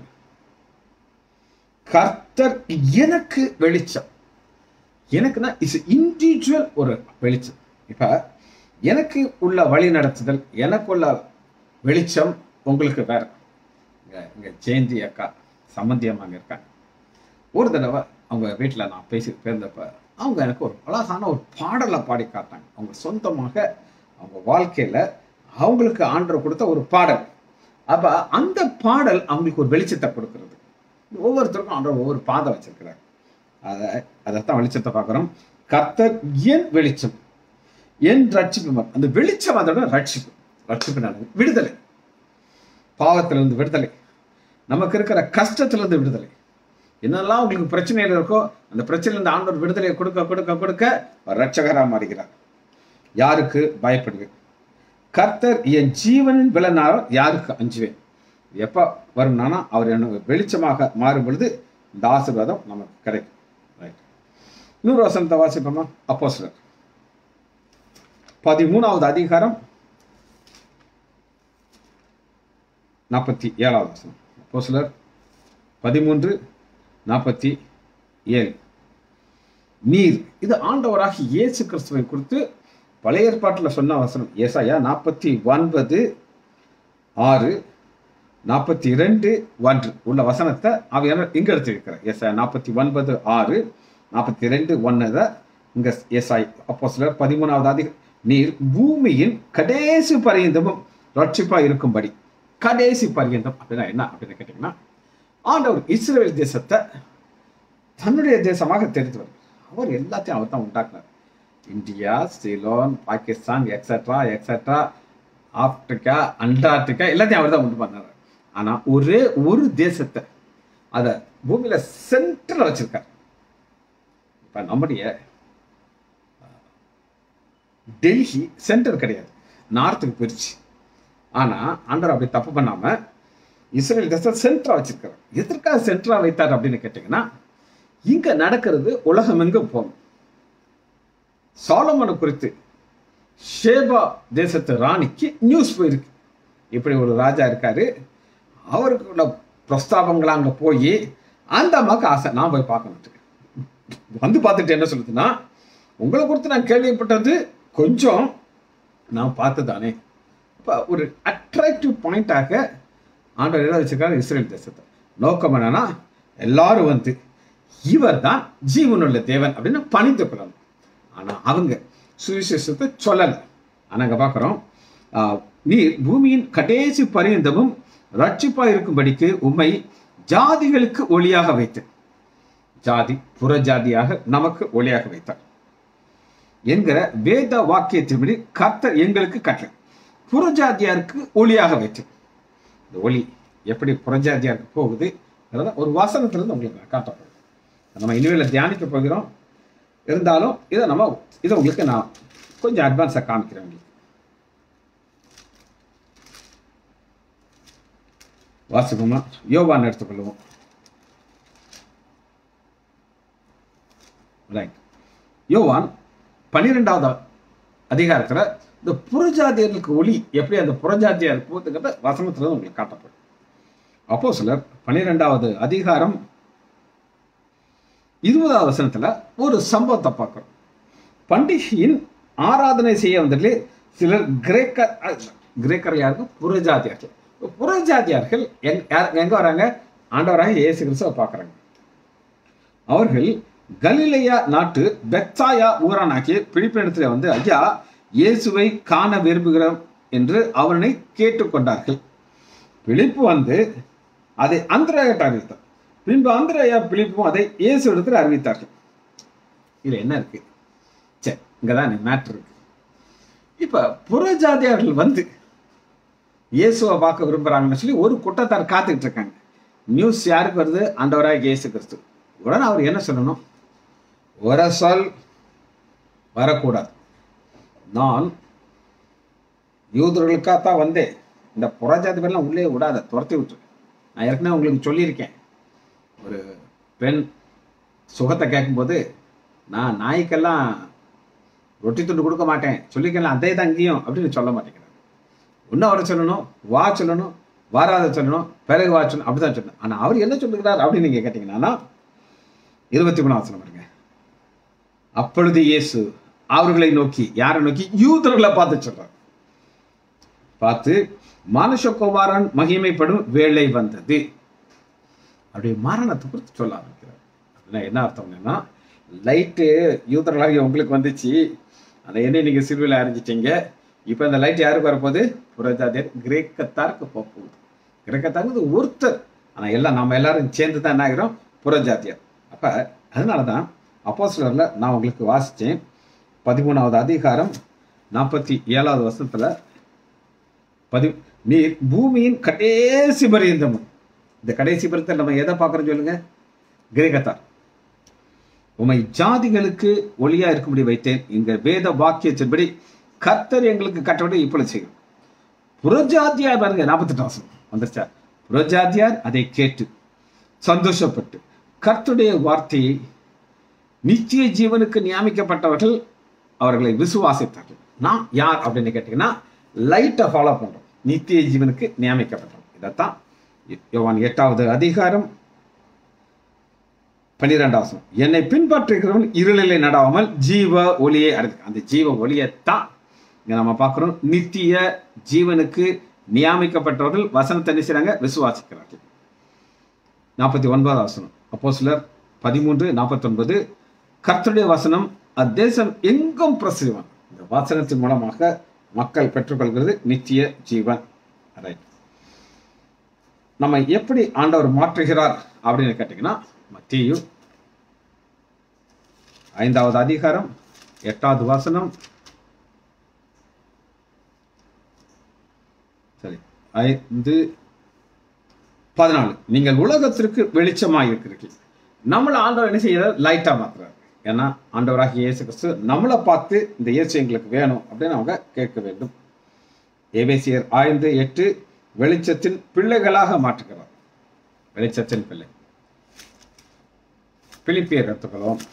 கர்த்தர் எனக்கு வெளிச்சம் எனக்குன்னா இஸ் இண்டிவிஜுவல் ஒரு வெளிச்சம் இப்ப எனக்கு உள்ள வழி நடத்துதல் எனக்குள்ள வெளிச்சம் உங்களுக்கு வேற இங்க இங்க ஜெயந்தி அக்கா சம்மந்தி அம்மா அங்க இருக்காங்க ஒரு தடவை அவங்க வீட்டில் நான் பேசி பேர்ந்தப்ப அவங்க எனக்கு ஒரு அழகான ஒரு பாடலை பாடி காட்டாங்க அவங்க சொந்தமாக அவங்க வாழ்க்கையில அவங்களுக்கு ஆண்டவர் கொடுத்த ஒரு பாடல் அப்ப அந்த பாடல் அவங்களுக்கு ஒரு வெளிச்சத்தை கொடுக்கிறது ஒவ்வொருத்தருக்கும் ஆண்டவர் ஒவ்வொரு பாதை வச்சிருக்கிறார் அதை அதைத்தான் வெளிச்சத்தை பார்க்குறோம் கர்த்தர் என் வெளிச்சம் என் ரட்சிப்பு அந்த வெளிச்சம் அதோட ரட்சிப்பு ரட்சிப்பு விடுதலை பாவத்திலிருந்து விடுதலை நமக்கு இருக்கிற கஷ்டத்திலிருந்து விடுதலை என்னெல்லாம் உங்களுக்கு பிரச்சனைகள் இருக்கோ அந்த பிரச்சனையிலிருந்து ஆண்டவர் விடுதலையை கொடுக்க கொடுக்க கொடுக்க அவர் ரட்சகரா மாறுகிறார் யாருக்கு பயப்படுவேன் கர்த்தர் என் ஜீவனின் விலனாலும் யாருக்கு அஞ்சுவேன் எப்போ வரும்னா அவர் எனக்கு வெளிச்சமாக மாறும் பொழுது இந்த ஆசீர்வாதம் நமக்கு கிடைக்கும் ரைட் இன்னொரு வசனத்தை வாசிப்போமா அப்போ சிலர் பதிமூணாவது அதிகாரம் நாற்பத்தி ஏழாவது வசனம் அப்போ சிலர் பதிமூன்று நாற்பத்தி ஏழு நீர் இது ஆண்டவராகி இயேசு கிறிஸ்துவை குறித்து பழைய ஏற்பாட்டில் சொன்ன வசனம் ஏசாயா நாற்பத்தி ஒன்பது ஆறு நாற்பத்தி ரெண்டு ஒன்று உள்ள வசனத்தை அவையான இங்க எடுத்திருக்கிறார் ஏசாயா நாற்பத்தி ஒன்பது ஆறு நாற்பத்தி ரெண்டு ஒன்னதை இங்க ஏசாய் அப்போ சிலர் பதிமூணாவது அதிக நீர் பூமியின் கடைசி பரியந்தமும் ரட்சிப்பா இருக்கும்படி கடைசி பரியந்தம் அப்படின்னா என்ன அப்படின்னு கேட்டீங்கன்னா ஆண்டவர் இஸ்ரேல் தேசத்தை தன்னுடைய தேசமாக தெரிந்தவர் அவர் எல்லாத்தையும் அவர் தான் உண்டாக்குனார் India Ceylon Pakistan extra extra Africa Antarctica எல்லாத்தையும் அவர் தான் உண்டு பண்ணார் ஆனா ஒரே ஒரு தேசத்தை அதை பூமியில சென்டர்ல வச்சிருக்கார் இப்ப நம்முடைய டெல்லி சென்டர் கிடையாது நார்த்துக்கு போயிடுச்சு ஆனா ஆண்டவர் அப்படி தப்பு பண்ணாம இஸ்ரேல் தேசம் சென்டரா வச்சிருக்காரு எதற்காக சென்டரா வைத்தார் அப்படின்னு கேட்டீங்கன்னா இங்க நடக்கிறது உலகம் எங்க போகும் சாலமனை குறித்து ஷேபா தேசத்து ராணிக்கு நியூஸ் போயிருக்கு இப்படி ஒரு ராஜா இருக்காரு அவருக்குள்ள பிரஸ்தாபங்களா அங்க போய் அந்த அம்மாவுக்கு ஆசை நான் போய் பார்க்கணும் வந்து பார்த்துட்டு என்ன சொல்லுதுன்னா உங்களை குறித்து நான் கேள்விப்பட்டது கொஞ்சம் நான் பார்த்து தானே இப்போ ஒரு அட்ராக்டிவ் பாயிண்டாக ஆண்டவர் என்ன வச்சிருக்காரு இஸ்ரேல் தேசத்தை நோக்கம் என்னன்னா எல்லாரும் வந்து இவர் தான் ஜீவனுள்ள தேவன் அப்படின்னு பணிந்து கொள்ளணும் ஆனா அவங்க சுவிசேஷத்தை சொல்லலை ஆனா அங்க பார்க்குறோம் நீர் பூமியின் கடைசி பரியந்தமும் ரட்சிப்பா இருக்கும்படிக்கு உம்மை ஜாதிகளுக்கு ஒளியாக வைத்து ஜாதி புற ஜாதியாக நமக்கு ஒளியாக வைத்தார் என்கிற வேத வாக்கியத்தின்படி கர்த்தர் எங்களுக்கு கட்டளை புறஜாதியாருக்கு ஒளியாக வைத்து இந்த ஒளி எப்படி புறஜாதியாருக்கு போகுது அதெல்லாம் ஒரு வசனத்திலிருந்து உங்களுக்கு நான் காட்டப்படும் நம்ம இனிமேல் தியானிக்க போகிறோம் இருந்தாலும் இதை நம்ம இதை உங்களுக்கு நான் கொஞ்சம் அட்வான்ஸாக காமிக்கிறேன் உங்களுக்கு வாசிப்போமா யோவான் எடுத்துக்கொள்வோம் ரைட் யோவான் பன்னிரெண்டாவது அதிகாரத்தில் இந்த புறஜாதியர்களுக்கு ஒளி எப்படி அந்த புறஜாதியார் போகுதுங்கிறத வசனத்துல உங்களுக்கு காட்டப்படும் அப்போ சிலர் பன்னிரெண்டாவது அதிகாரம் இருபதாவது வசனத்துல ஒரு சம்பவத்தை பார்க்கிறோம் பண்டிகையின் ஆராதனை செய்ய வந்ததிலே சிலர் கிரேக்க கிரேக்கர் யாருக்கு புறஜாதியார்கள் புறஜாதியார்கள் எங் யார் எங்க வராங்க ஆண்டவராக இயேசு கிறிஸ்துவை பார்க்குறாங்க அவர்கள் கலிலேயா நாட்டு பெத்தாயா ஊரானாக்கி பிடிப்பிடத்தில் வந்து ஐயா இயேசுவை காண விரும்புகிறோம் என்று அவனை கேட்டுக்கொண்டார்கள் பிலிப்பு வந்து அதை அந்திரையாட்ட அறிவித்தார் பின்பு அந்திரையா பிலிப்பும் அதை இயேசு இடத்தில் அறிவித்தார்கள் இதுல என்ன இருக்கு சரி இங்கதான் மேட்ரு இருக்கு இப்ப புறஜாதியார்கள் வந்து இயேசுவை பார்க்க விரும்புறாங்கன்னு சொல்லி ஒரு குற்றத்தார் காத்துக்கிட்டு இருக்காங்க நியூஸ் யாருக்கு வருது ஆண்டவராக இயேசு கிறிஸ்து உடனே அவர் என்ன சொல்லணும் வர சொல் வரக்கூடாது நான் யூதர்களுக்காகத்தான் வந்தேன் இந்த புறஜாதி பேர்லாம் உள்ளே விடாத துரத்தி விட்டு நான் ஏற்கனவே உங்களுக்கு சொல்லியிருக்கேன் ஒரு பெண் சுகத்தை கேட்கும்போது நான் நாய்க்கெல்லாம் ரொட்டி துண்டு கொடுக்க மாட்டேன் சொல்லிக்கலாம் அதே தான் அங்கேயும் அப்படின்னு சொல்ல மாட்டேங்கிறேன் இன்னும் அவரை சொல்லணும் வா சொல்லணும் வாராத சொல்லணும் பிறகு வா சொல்லணும் அப்படிதான் சொல்லணும் ஆனால் அவர் என்ன சொல்லுகிறார் அப்படின்னு நீங்கள் கேட்டிங்கன்னா இருபத்தி மூணாவது வசனம் பாருங்க அப்பொழுது இயேசு அவர்களை நோக்கி யாரை நோக்கி யூதர்களை பார்த்து சொல்றார் பார்த்து மனுஷகுமாரன் மகிமைப்படும் வேலை வந்தது அப்படியே மரணத்தை குறித்து சொல்ல ஆரம்பிக்கிறார் அப்படின்னா என்ன அர்த்தம்னா லைட்டு யூதர்களாகிய உங்களுக்கு வந்துச்சு அந்த எண்ணெய் நீங்க சிறுவில் அறிஞ்சிட்டீங்க இப்போ இந்த லைட் யாருக்கு வரப்போகுது புறஜாதியர் கிரேக்கத்தாருக்கு போக போகுது கிரேக்கத்தாருக்கு ஒருத்தர் ஆனால் எல்லாம் நம்ம எல்லாரும் சேர்ந்து தான் என்ன ஆகிறோம் புறஜாதியர் அப்போ அதனால தான் அப்போ நான் உங்களுக்கு வாசித்தேன் பதிமூணாவது அதிகாரம் நாற்பத்தி ஏழாவது வருஷத்துல பதி நீர் பூமியின் கடைசி பரியந்தமும் இந்த கடைசி பரியத்தில் நம்ம எதை பார்க்குறோம் சொல்லுங்க கிரேக்கத்தார் உமை ஜாதிகளுக்கு ஒளியா இருக்கும்படி வைத்தேன் இங்க வேத வாக்கியத்தின்படி கர்த்தர் எங்களுக்கு கட்டவிட இப்பொழுது செய்யும் புறஜாதியார் பாருங்க நாற்பத்தெட்டு வருஷம் வந்துருச்சா புறஜாதியார் அதை கேட்டு சந்தோஷப்பட்டு கர்த்துடைய வார்த்தையை நிச்சய ஜீவனுக்கு நியமிக்கப்பட்டவர்கள் அவர்களை விசுவாசித்தார்கள் நான் யார் அப்படின்னு கேட்டீங்கன்னா லைட்டை ஃபாலோ பண்றோம் நித்திய ஜீவனுக்கு நியமிக்கப்பட்டோம் இதைத்தான் யோவான் எட்டாவது அதிகாரம் பன்னிரெண்டாம் வசனம் என்னை பின்பற்றுகிறவன் இருளிலே நடாமல் ஜீவ ஒளியை அடைந்து அந்த ஜீவ ஒளியைத்தான் இங்க நம்ம பார்க்கிறோம் நித்திய ஜீவனுக்கு நியமிக்கப்பட்டவர்கள் வசனத்தை என்ன செய்றாங்க விசுவாசிக்கிறார்கள் நாற்பத்தி ஒன்பதாம் வசனம் அப்போ சிலர் பதிமூன்று நாற்பத்தொன்பது கர்த்தருடைய வசனம் அத்தேசம் எங்கும் பிரசிவன் இந்த வசனத்தின் மூலமாக மக்கள் பெற்றுக்கொள்கிறது நித்திய ஜீவன் ரைட் நம்ம எப்படி ஆண்டவர் மாற்றுகிறார் அப்படின்னு கேட்டீங்கன்னா மத்தியு ஐந்தாவது அதிகாரம் எட்டாவது வசனம் சரி ஐந்து பதினாலு நீங்கள் உலகத்திற்கு வெளிச்சமாக இருக்கிறீர்கள் நம்மளை ஆண்டவர் என்ன செய்யறார் லைட்டா மாத்துறாரு ஏன்னா ஆண்டவராகிய இயேசு கிறிஸ்து நம்மளை பார்த்து இந்த இயேசு எங்களுக்கு வேணும் அப்படின்னு அவங்க கேட்க வேண்டும் ஏபேசியர் ஐந்து எட்டு வெளிச்சத்தின் பிள்ளைகளாக மாற்றுகிறார் வெளிச்சத்தின் பிள்ளை பிலிப்பியர் எடுத்துக்கிறோம்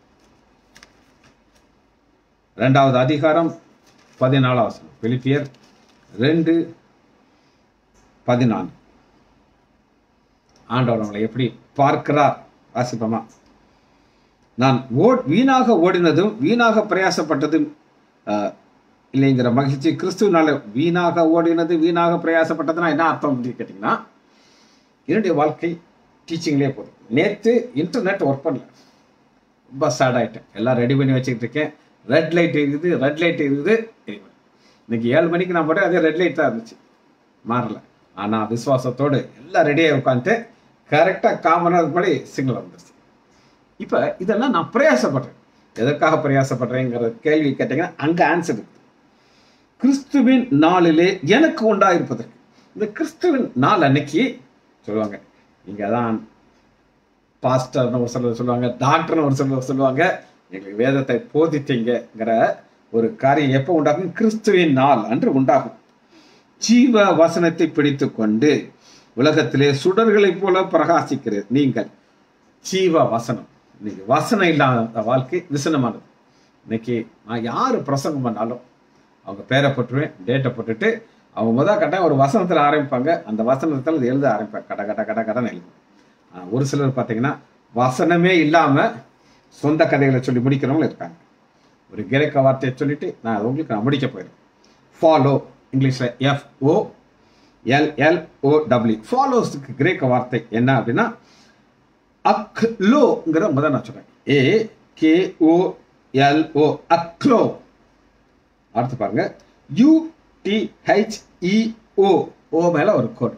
இரண்டாவது அதிகாரம் பதினாலாம் வசனம் பிலிப்பியர் ரெண்டு பதினான்கு ஆண்டவர் அவங்களை எப்படி பார்க்கிறார் வாசிப்போமா நான் ஓ வீணாக ஓடினதும் வீணாக பிரயாசப்பட்டதும் ஆஹ், இல்லைங்கிற மகிழ்ச்சி கிறிஸ்துவனால வீணாக ஓடினது வீணாக பிரயாசப்பட்டதுன்னா என்ன அர்த்தம் அப்படின்னு கேட்டிங்கன்னா என்னுடைய வாழ்க்கை டீச்சிங்லேயே போதும் நேற்று இன்டர்நெட் ஒர்க் பண்ணல ரொம்ப சேட் ஆகிட்டேன் எல்லாம் ரெடி பண்ணி வச்சுக்கிட்டு இருக்கேன் ரெட் லைட் இருக்குது ரெட் லைட் இருக்குது எரியுது. இன்னைக்கு ஏழு மணிக்கு நான் போட்டேன் அதே ரெட் லைட் தான் இருந்துச்சு மாறல ஆனால் விசுவாசத்தோடு எல்லாம் ரெடியாக உட்காந்துட்டு கரெக்டாக காமன் அதுக்கு முன்னாடி சிக்னல் வந்துருச்சு இப்போ இதெல்லாம் நான் பிரயாசப்படுறேன் எதற்காக பிரயாசப்படுறேங்கிற கேள்வி கேட்டீங்கன்னா அங்கே ஆன்சர் இருக்கு கிறிஸ்துவின் நாளிலே எனக்கு உண்டாயிருப்பதற்கு இந்த கிறிஸ்துவின் நாள் அன்னைக்கு சொல்லுவாங்க இங்கே தான் பாஸ்டர்னு ஒரு சிலர் சொல்லுவாங்க டாக்டர்னு ஒரு சிலர் சொல்லுவாங்க எங்களுக்கு வேதத்தை போதித்தீங்கிற ஒரு காரியம் எப்போ உண்டாகும் கிறிஸ்துவின் நாள் அன்று உண்டாகும் ஜீவ வசனத்தை பிடித்துக் கொண்டு உலகத்திலே சுடர்களைப் போல பிரகாசிக்கிறது நீங்கள் ஜீவ வசனம் இன்னைக்கு வசனம் இல்லாத வாழ்க்கை விசனமானது இன்னைக்கு நான் யார் பிரசங்கம் பண்ணாலும் அவங்க பேரை போட்டுருவேன் டேட்டை போட்டுட்டு அவங்க முதல் கட்டாயம் ஒரு வசனத்தில் ஆரம்பிப்பாங்க அந்த வசனத்தில் அது எழுத ஆரம்பிப்பாங்க கட கட கட கடன்னு எழுதும் ஆனா, ஒரு சிலர் பார்த்தீங்கன்னா வசனமே இல்லாமல் சொந்த கதைகளை சொல்லி முடிக்கிறவங்களும் இருக்காங்க ஒரு கிரேக்க வார்த்தையை சொல்லிட்டு நான் அது உங்களுக்கு நான் முடிக்க போயிடுறேன் ஃபாலோ இங்கிலீஷில் எஃப்ஓ எல்எல்ஓ டபிள்யூ ஃபாலோஸ்க்கு கிரேக்க வார்த்தை என்ன அப்படின்னா அக்லோங்கிற முதல் நான் சொல்றேன் ஏ கே ஓ எல் ஓ அக்லோ அடுத்து பாருங்க U T H E O O மேல ஒரு கோட்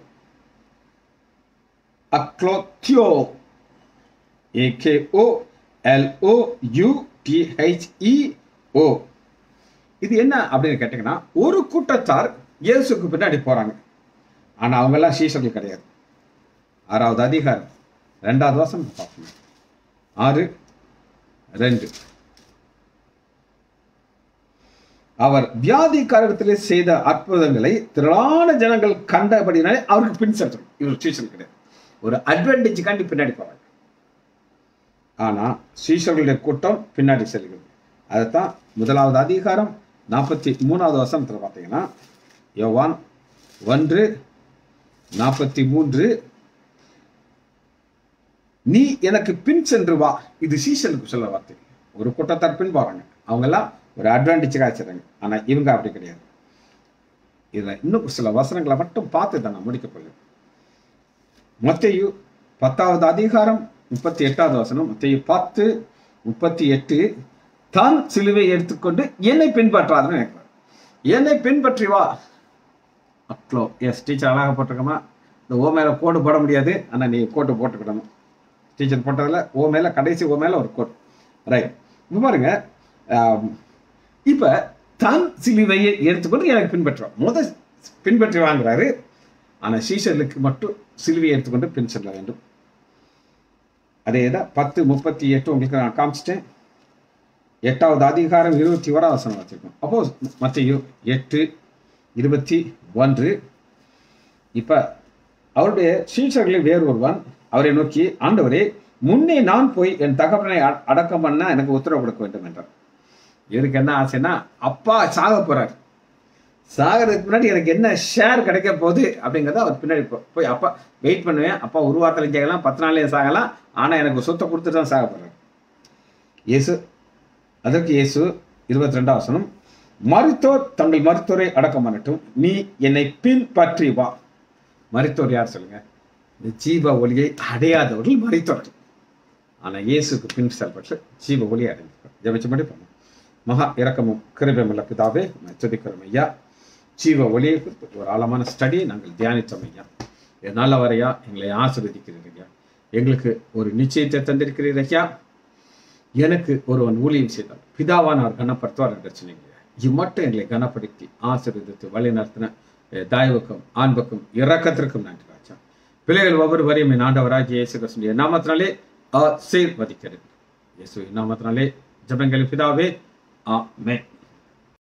அக்லோத்தியோ A K O L O U T H E O இது என்ன அப்படின்னு கேட்டீங்கன்னா ஒரு கூட்டத்தார் இயேசுக்கு பின்னாடி போறாங்க ஆனா அவங்க எல்லாம் சீசர்கள் கிடையாது ஆறாவது அதிகாரம் ரெண்டாவது வருஷம் பார்க்கணும் ஆறு ரெண்டு அவர் வியாதிக்காரத்திலே செய்த அற்புதங்களை திரளான ஜனங்கள் கண்டபடினாலே அவருக்கு பின் சென்றது இவர் சீசல் கிடையாது ஒரு அட்வான்டேஜுக்காண்டி பின்னாடி போறாங்க ஆனா சீசர்களுடைய கூட்டம் பின்னாடி செல்கிறது அதைத்தான் முதலாவது அதிகாரம் நாற்பத்தி மூணாவது வசனத்தில் பார்த்தீங்கன்னா யோவான் ஒன்று நாற்பத்தி மூன்று நீ எனக்கு பின் சென்று வா இது சீசனுக்கு சொல்ல வார்த்தை ஒரு கூட்டத்தார் பின் போறாங்க அவங்க எல்லாம் ஒரு அட்வான்டேஜுக்காக வச்சுறாங்க ஆனா இவங்க அப்படி கிடையாது இதுல இன்னும் சில வசனங்களை மட்டும் பார்த்து தான் நான் முடிக்க போகிறேன் மத்தேயு பத்தாவது அதிகாரம் முப்பத்தி எட்டாவது வசனம் மத்தேயு பத்து முப்பத்தி எட்டு தான் சிலுவை எடுத்துக்கொண்டு என்னை பின்பற்றாதுன்னு நினைக்கிறார் என்னை பின்பற்றி வா அக்லோ எஸ் டீச்சர் அழகாக போட்டிருக்கமா இந்த ஓ மேல கோடு போட முடியாது ஆனா நீ கோட்டு போட்டுக்கிடணும் டீச்சர் போட்டதுல ஓ மேல கடைசி ஓ மேல ஒரு கோட் ரைட் இப்போ பாருங்க ஆம், இப்ப தன் சிலுவையை எடுத்துக்கொண்டு எனக்கு பின்பற்றுவான் முத பின்பற்றி வாங்குறாரு ஆனா சீஷர்களுக்கு மட்டும் சிலுவையை எடுத்துக்கொண்டு பின் செல்ல வேண்டும் அதே தான் பத்து முப்பத்தி எட்டு உங்களுக்கு நான் காமிச்சிட்டேன் எட்டாவது அதிகாரம் இருபத்தி ஓராவது வசனம் வச்சிருக்கோம் அப்போ மத்திய எட்டு இருபத்தி ஒன்று இப்ப அவருடைய சீஷர்களில் வேறு ஒருவன் அவரை நோக்கி ஆண்டவரே முன்னே நான் போய் என் தகப்பனை அ- அடக்கம் பண்ண எனக்கு உத்தரவு கொடுக்க வேண்டும் என்றார் இவருக்கு என்ன ஆசைன்னா அப்பா சாக போறார் சாகிறதுக்கு முன்னாடி எனக்கு என்ன ஷேர் கிடைக்க போகுது அப்படிங்கிறத அவர் பின்னாடி போ- போய் அப்பா வெயிட் பண்ணுவேன் அப்பா ஒரு வாரத்தில் கேட்கலாம் பத்து நாள்லயே சாகலாம் ஆனால் எனக்கு சொத்தை கொடுத்துட்டு தான் சாக போகிறேன் இயேசு அதற்கு இயேசு இருபத்தி ரெண்டாம் வசனம் மருத்துவர் தங்கள் மருத்துவரை அடக்கம் பண்ணட்டும் நீ என்னை பின்பற்றி வா மருத்துவர் யார் சொல்லுங்க இந்த ஜீவ ஒளியை அடையாதவர்கள் மருத்துவர்கள் ஆனால் இயேசுக்கு பின் செயல்பட்டு ஜீவ ஒளியை அடைந்திருக்கிறார் ஜெபிச்சபடி பண்ணும் மகா இரக்கமும் கிருபையுள்ள பிதாவே உம்மை துதிக்கிறோம் ஐயா ஜீவ ஒளியை குறித்து ஒரு ஆழமான ஸ்டடியை நாங்கள் தியானித்தோம் ஐயா இது நல்லவரையா எங்களை ஆசீர்வதிக்கிறீர் ஐயா எங்களுக்கு ஒரு நிச்சயத்தை தந்திருக்கிறீர் ஐயா எனக்கு ஒருவன் ஊழியம் செய்தால் பிதாவான் அவர் கனப்படுத்துவார் என்று சொன்னீங்க இம்மட்டும் எங்களை கனப்படுத்தி ஆசீர்வதித்து வழி நடத்தின அஹ், தயவுக்கும் ஆண்புக்கும் இரக்கத்திற்கும் நன்றி ராஜா பிள்ளைகள் ஒவ்வொருவரையும் என் ஆண்டவராகிய இயேசு கிறிஸ்துவின் நாமத்தினாலே ஆசீர்வதிக்கிறேன் இயேசுவின் நாமத்தினாலே ஜெபங்கள் பிதாவே ஆமென்